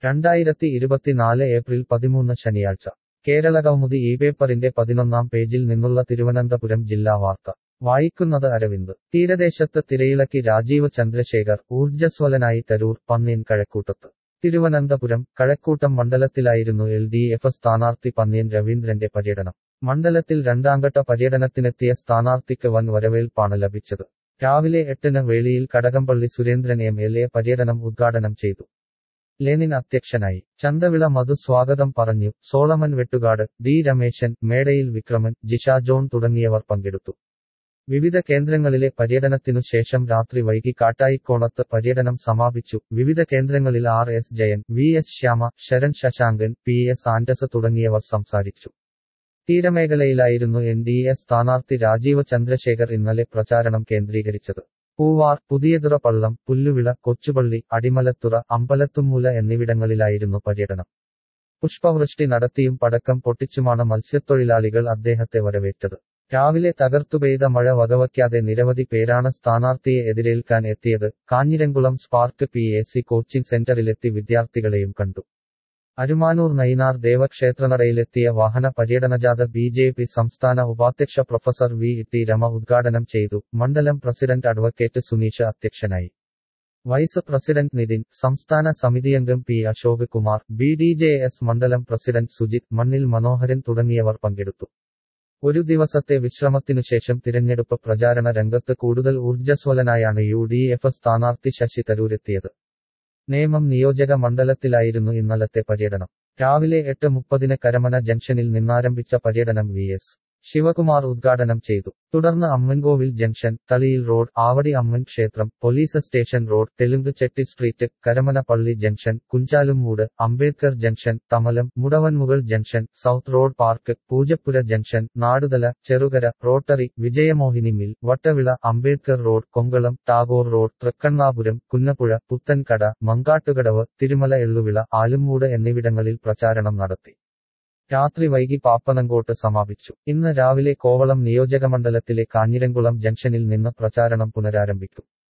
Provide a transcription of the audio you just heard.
രണ്ടായിരത്തി ഇരുപത്തിനാല് ഏപ്രിൽ പതിമൂന്ന് ശനിയാഴ്ച കേരള കൗമുദി ഈ പേപ്പറിന്റെ പതിനൊന്നാം പേജിൽ നിന്നുള്ള തിരുവനന്തപുരം ജില്ലാ വാർത്ത വായിക്കുന്നത് അരവിന്ദ് തീരദേശത്ത് തിരയിളക്കി രാജീവ് ചന്ദ്രശേഖർ ഊർജ്ജസ്വലനായി തരൂർ പന്നിയൻ കഴക്കൂട്ടത്ത് തിരുവനന്തപുരം കഴക്കൂട്ടം മണ്ഡലത്തിലായിരുന്നു എൽ ഡി എഫ് സ്ഥാനാർത്ഥി പന്നിയൻ രവീന്ദ്രന്റെ പര്യടനം മണ്ഡലത്തിൽ രണ്ടാംഘട്ട പര്യടനത്തിനെത്തിയ സ്ഥാനാർത്ഥിക്ക് വൻ വരവേൽപ്പാണ് ലഭിച്ചത് രാവിലെ എട്ടിന് വേളിയിൽ Kadakampally Surendran M L A പര്യടനം ഉദ്ഘാടനം ചെയ്തു ലെനിൻ അധ്യക്ഷനായി ചന്തവിള മധു സ്വാഗതം പറഞ്ഞു സോളമൻ വെട്ടുകാട് ഡി രമേശൻ മേടയിൽ വിക്രമൻ ജിഷ ജോൺ തുടങ്ങിയവർ പങ്കെടുത്തു വിവിധ കേന്ദ്രങ്ങളിലെ പര്യടനത്തിനു ശേഷം രാത്രി വൈകി കാട്ടായിക്കോണത്ത് പര്യടനം സമാപിച്ചു വിവിധ കേന്ദ്രങ്ങളിൽ R S Jayan V S Shyama Saran Sasankan P S ആൻഡസ് തുടങ്ങിയവർ സംസാരിച്ചു തീരമേഖലയിലായിരുന്നു എൻ ഡി എ സ്ഥാനാർത്ഥി രാജീവ് ചന്ദ്രശേഖർ ഇന്നലെ പ്രചാരണം കേന്ദ്രീകരിച്ചത് പൂവാർ പുതിയതുറ പള്ളം പുല്ലുവിള കൊച്ചുപള്ളി അടിമലത്തുറ അമ്പലത്തുമൂല എന്നിവിടങ്ങളിലായിരുന്നു പര്യടനം പുഷ്പവൃഷ്ടി നടത്തിയും പടക്കം പൊട്ടിച്ചുമാണ് മത്സ്യത്തൊഴിലാളികൾ അദ്ദേഹത്തെ വരവേറ്റത് രാവിലെ തകർത്തുപെയ്ത മഴ വകവയ്ക്കാതെ നിരവധി പേരാണ് സ്ഥാനാർത്ഥിയെ എതിരേൽക്കാൻ എത്തിയത് Kanjiramkulam Spark P A C coaching സെന്ററിലെത്തി വിദ്യാർത്ഥികളെയും കണ്ടു അരുമാനൂർ നയിനാർ ദേവക്ഷേത്രനടയിലെത്തിയ വാഹന പര്യടനജാഥ ബി ജെ പി സംസ്ഥാന ഉപാധ്യക്ഷ പ്രൊഫസർ വി ടി രമ ഉദ്ഘാടനം ചെയ്തു മണ്ഡലം പ്രസിഡന്റ് അഡ്വക്കേറ്റ് സുനീഷ് അധ്യക്ഷനായി വൈസ് പ്രസിഡന്റ് നിതിൻ സംസ്ഥാന സമിതിയംഗം P Ashok Kumar B D J S മണ്ഡലം പ്രസിഡന്റ് സുജിത് മണ്ണിൽ മനോഹരൻ തുടങ്ങിയവർ പങ്കെടുത്തു ഒരു ദിവസത്തെ വിശ്രമത്തിനുശേഷം തിരഞ്ഞെടുപ്പ് പ്രചാരണ രംഗത്ത് കൂടുതൽ ഊർജ്ജസ്വലനായാണ് യു ഡി എഫ് സ്ഥാനാർത്ഥി ശശി തരൂരെത്തിയത് നേമം നിയോജക മണ്ഡലത്തിലായിരുന്നു ഇന്നലത്തെ പര്യടനം രാവിലെ എട്ട് മുപ്പതിന് കരമന ജംഗ്ഷനിൽ നിന്നാരംഭിച്ച പര്യടനം വി എസ് ശിവകുമാർ ഉദ്ഘാടനം ചെയ്തു തുടർന്ന് അമ്മൻകോവിൽ ജംഗ്ഷൻ തളിയിൽ റോഡ് ആവടി അമ്മൻ ക്ഷേത്രം police station road Telugu Chetty street Karamana Palli junction Kunchalummoodu Ambedkar junction Thamalam Mudavanmukal junction south road park Poojappura junction Naduthala Cherukara rotary Vijayamohini mill Vattavila Ambedkar road Konkalam Tagore road Thrikkannapuram Kunnapuzha Puthenkada Mankattukadavu Thirumala Elluvila Alummoodu എന്നിവിടങ്ങളിൽ പ്രചാരണം നടത്തി രാത്രി വൈകി പാപ്പനങ്കോട്ട് സമാപിച്ചു ഇന്ന് രാവിലെ കോവളം നിയോജകമണ്ഡലത്തിലെ കാഞ്ഞിരംകുളം ജംഗ്ഷനിൽ നിന്ന് പ്രചാരണം പുനരാരംഭിക്കും